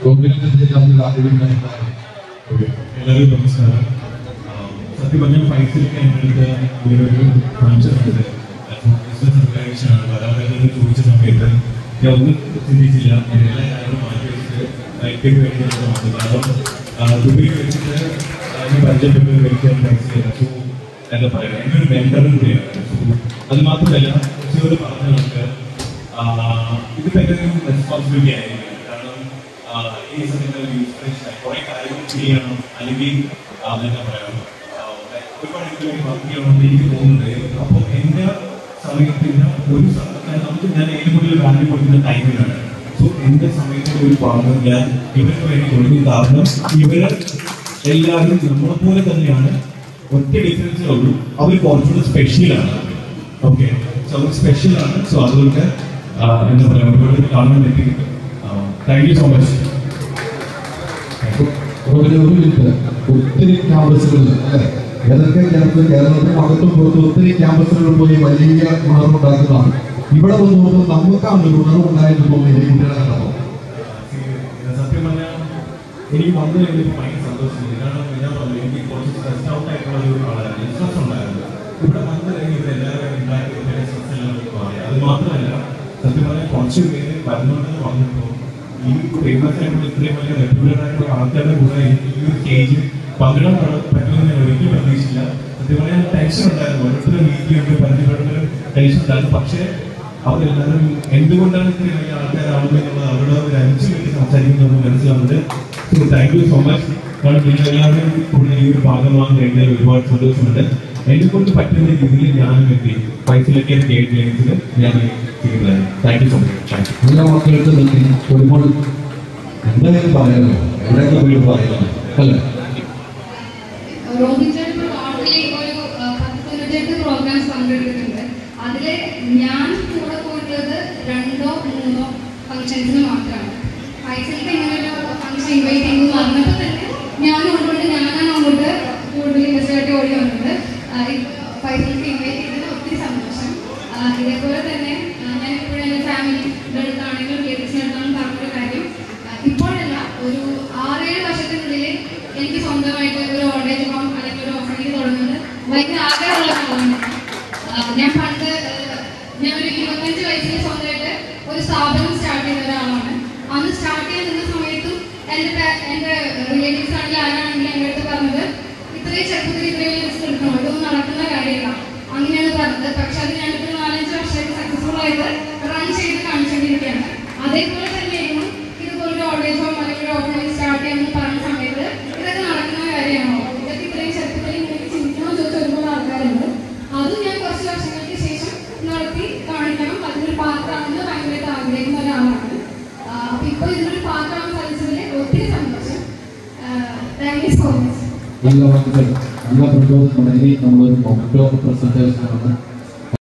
കോൺഗ്രസിന്റെ തമ്മിൽ അറിവുണ്ടായിരുന്ന എല്ലാവർക്കും നമസ്കാരം ആം, സത്യം പറഞ്ഞാൽ ഫൈസിലൊക്കെ എൻ്റെ അടുത്ത് ഇങ്ങനൊരു കാണിച്ചിട്ടുണ്ട് ബിസിനസ് ഓർഗനൈസേഷനാണ് വരാതെ ചോദിച്ച സമയത്ത് ഞാൻ ഒന്നും ചിന്തിച്ചില്ല എൻ്റെ എല്ലാ കാര്യങ്ങളും മാറ്റി വെച്ചിട്ട് ലൈഫിന് വേണ്ടി ഞാൻ വന്നു കാരണം ആ, ദുബൈയിൽ വെച്ചിട്ട് ആ, ഞാൻ പരിചയപ്പെട്ട ഒരു വ്യക്തിയാണ് ഫൈസിൽ സോ എന്താ പറയുക എൻ്റെ ഒരു മെൻറ്ററും കൂടിയാണ് സോ അത് മാത്രമല്ല കൃഷിയോട് പറഞ്ഞ നമുക്ക് ഇതിപ്പോൾ എൻ്റെ ഒരു റെസ്പോൺസിബിലിറ്റി ആയിരിക്കും കാരണം ആ, ഈ സമയത്ത് ഒരു ഇൻസ്പിറേഷൻ കുറെ കാര്യങ്ങൾ ചെയ്യണം അല്ലെങ്കിൽ ആ, എന്താ പറയാ ആ, ഒരുപാട് എനിക്ക് വർക്ക് ചെയ്യണമെന്ന് എനിക്ക് തോന്നുന്നുണ്ട് അപ്പോൾ എൻ്റെ സമയത്തിന് ഒരു സ- നമുക്ക് ഞാൻ ഏറ്റവും കൂടുതൽ വാല്യൂ കൊടുക്കുന്ന ടൈമിനാണ് സോ എൻ്റെ സമയത്തിന് ഒരു പങ്ക് ഞാൻ ഇവർക്ക് വേണ്ടി കൊടുക്കും കാരണം ഇവര് എല്ലാവരും നമ്മളെ പോലെ തന്നെയാണ് ഒറ്റ ഡിഫറൻസേ ഉള്ളൂ അവർ കുറച്ചുകൂടെ സ്പെഷ്യലാണ് ഓക്കെ സോ അവർ സ്പെഷ്യലാണ് സോ അതുകൊണ്ട് ആ, എന്താ പറയുക ഒരുപാട് കാണാൻ പറ്റി താങ്ക് യു സോ മച്ച് ഒരു മിനിറ്റ് ഒത്തിരി ക്യാമ്പസുകളിൽ അല്ലെ ഏതൊക്കെ ക്യാമ്പസ് കേരളത്തിൽ അകത്തും പുറത്തും ഒത്തിരി ക്യാമ്പസുകളിൽ പോയി വലിയ ഉണർവുണ്ടാക്കുന്നതാണ് ഇവിടെ വന്ന് നോക്കുമ്പോൾ നമുക്കാണ് ഒരു ഉണർവുണ്ടായെന്ന് തോന്നുന്നത് ഈ കുട്ടികളെ കണ്ടപ്പോൾ സത്യം പറഞ്ഞാൽ എനിക്ക് വന്നു കഴിഞ്ഞപ്പോൾ ഭയങ്കര സന്തോഷമുണ്ട് കാരണം ഞാൻ പറഞ്ഞു എനിക്ക് കുറച്ച് സ്ട്രെസ് ഔട്ട് ആയിട്ടുള്ള ഒരു ആളായിരുന്നു സ്ട്രെസ് ഉണ്ടായിരുന്നു ഇവിടെ വന്നു കഴിഞ്ഞ് ഇവർ എല്ലാവരും ഉണ്ടാക്കി സ്ട്രെസ് എല്ലാം മാറി അത് മാത്രമല്ല സത്യം പറഞ്ഞാൽ കുറച്ച് പേര് വരുന്നുണ്ടെന്ന് പറഞ്ഞപ്പോൾ ഈ ഫേമസ് ആയിട്ടുള്ള ഇത്രയും വലിയ റെപ്യൂട്ടഡ് ആയിട്ടുള്ള ആൾക്കാരുടെ കൂടെ എനിക്ക് ഈ ഒരു സ്റ്റേജിൽ പങ്കിടാൻ പ- പറ്റുമെന്ന് ഞാൻ ഒരിക്കലും പ്രതീക്ഷിച്ചില്ല സത്യം പറഞ്ഞാൽ ടെൻഷൻ ഉണ്ടായിരുന്നു ഓരോരുത്തരും മീറ്റിംഗ് പരിചയപ്പെടുന്നതിലും ടെൻഷൻ ഉണ്ടായിരുന്നു പക്ഷേ അവരെല്ലാവരും എന്തുകൊണ്ടാണ് ഇത്രയും വലിയ ആൾക്കാരാവുന്നത് എന്നുള്ളത് അവരോട് ഒരു അഞ്ച് മിനിറ്റ് സംസാരിക്കുന്നത് മനസ്സിലാവുന്നത് so thank you so much കാരണം നിങ്ങൾ എല്ലാവരും കൂടെ ഈ ഒരു ഭാഗമാകാൻ കഴിഞ്ഞാൽ ഒരുപാട് സന്തോഷമുണ്ട് എന്നെ കൊണ്ട് പറ്റുന്ന രീതിയിൽ ഞാനും എത്തി പൈസയിലൊക്കെ ഗേറ്റ് ലൈൻസിൽ ഞാൻ ചെയ്യുന്നത് thank you so much thank you നല്ല മക്കൾക്ക് നന്ദി ഒരുപാട് എന്തായാലും പറയാമോ എവിടെയൊക്കെ പോയി പറയാമോ അല്ലേ റോബിൻചാൻ ഇപ്പോൾ ടോട്ടലി ഒരു ആ, പത്ത് തൊണ്ണൂറ്റെട്ട് പ്രോഗ്രാംസ് പങ്കെടുക്കുന്നുണ്ട് അതിൽ ഞാൻ കൂടെ പോയിട്ടുള്ളത് രണ്ടോ മൂന്നോ ഫംഗ്ഷൻസിന് മാത്രമാണ് പൈസക്ക് ഇങ്ങനെ ഒരു ഫംഗ്ഷൻ ഇൻവൈറ്റ് ചെയ്യുന്നു പറഞ്ഞപ്പോൾ തന്നെ ഞാൻ ഉൾക്കൊണ്ട് ഞാനാണ് അങ്ങോട്ട് കൂടുതൽ ഇൻവെസ്റ്റായിട്ട് ഓടി വന്നത് പൈസക്ക് ഇൻവൈറ്റ് ചെയ്തത് ഒത്തിരി സന്തോഷം ആ, ഇതേപോലെ തന്നെ ആ, ഞാൻ ഇപ്പോഴും എൻ്റെ ഫാമിലിയുടെ അടുത്താണെങ്കിലും റിലേറ്റീവ്സിൻ്റെ അടുത്താണെങ്കിലും പറഞ്ഞൊരു കാര്യം ആ, ഇപ്പോഴല്ല ഒരു ആറേഴ് വർഷത്തിനുള്ളിൽ എനിക്ക് സ്വന്തമായിട്ട് ഒരു ഓൾഡ് ഏജ് ഹോം അല്ലെങ്കിൽ ഒരു ഓഫറേജ് തുടങ്ങുന്നത് ഭയങ്കര ആഗ്രഹമുള്ള കാര്യമാണ് ആ, ഞാൻ പണ്ട് ആ, ഞാൻ ഒരു ഇരുപത്തഞ്ച് വയസ്സിൽ സ്വന്തമായിട്ട് ഒരു സ്ഥാപനം സ്റ്റാർട്ട് ചെയ്ത ഒരാളാണ് അന്ന് സ്റ്റാർട്ട് ചെയ്യാൻ നിന്ന സമയത്തും എൻ്റെ പേ- എൻ്റെ റിലേറ്റീവ്സ് ആണെങ്കിൽ ആരാണെങ്കിലും എൻ്റെ അടുത്ത് പറഞ്ഞത് ഇത്രയും ചെറുപ്പത്തിൽ ഇത്രയും റിസ്ക് എടുക്കണം ഇതൊന്നും നടക്കുന്ന കാര്യമില്ല അങ്ങനെയാണ് പറഞ്ഞത് പക്ഷെ അത് ഞാനിപ്പോൾ നാലഞ്ച് വർഷമായിട്ട് സക്സസ്ഫുൾ ആയിട്ട് റൺ ചെയ്ത് കാണിച്ചുകൊണ്ടിരിക്കുകയാണ് അതേപോലെ തന്നെയായിരുന്നു ഇതുപോലൊരു ഓൾഡ് ഏജ് ഹോം അല്ലെങ്കിൽ ഒരു ഓപ്പൺ സ്റ്റാർട്ട് ചെയ്യാമെന്ന് പറഞ്ഞ സമയത്ത് ഇതൊക്കെ നടക്കുന്ന കാര്യമാണോ ഇതൊക്കെ ഇത്രയും ചെറുപ്പത്തിൽ ഇങ്ങനെ ചിന്തിക്കണമെന്ന് ചോദിച്ച ഒരുപാട് ആൾക്കാരുണ്ട് അതും ഞാൻ കുറച്ച് വർഷങ്ങൾക്ക് ശേഷം നടത്തി കാണിക്കണം അതിനൊരു പാത്രമാണെന്ന് ഭയങ്കരമായിട്ട് ആഗ്രഹിക്കുന്ന ഒരാളാണ് അപ്പൊ ഇപ്പൊ ഇതിനൊരു പാത്രമാകാൻ സാധിച്ചതിൽ ഒത്തിരി സന്തോഷം താങ്ക് യു സോ മച്ച് നല്ല മക്കൾ നല്ല പ്രചോദനം ഇനി നമ്മളൊരു മൊബൈൽ പ്രസന്റേഷനാണ്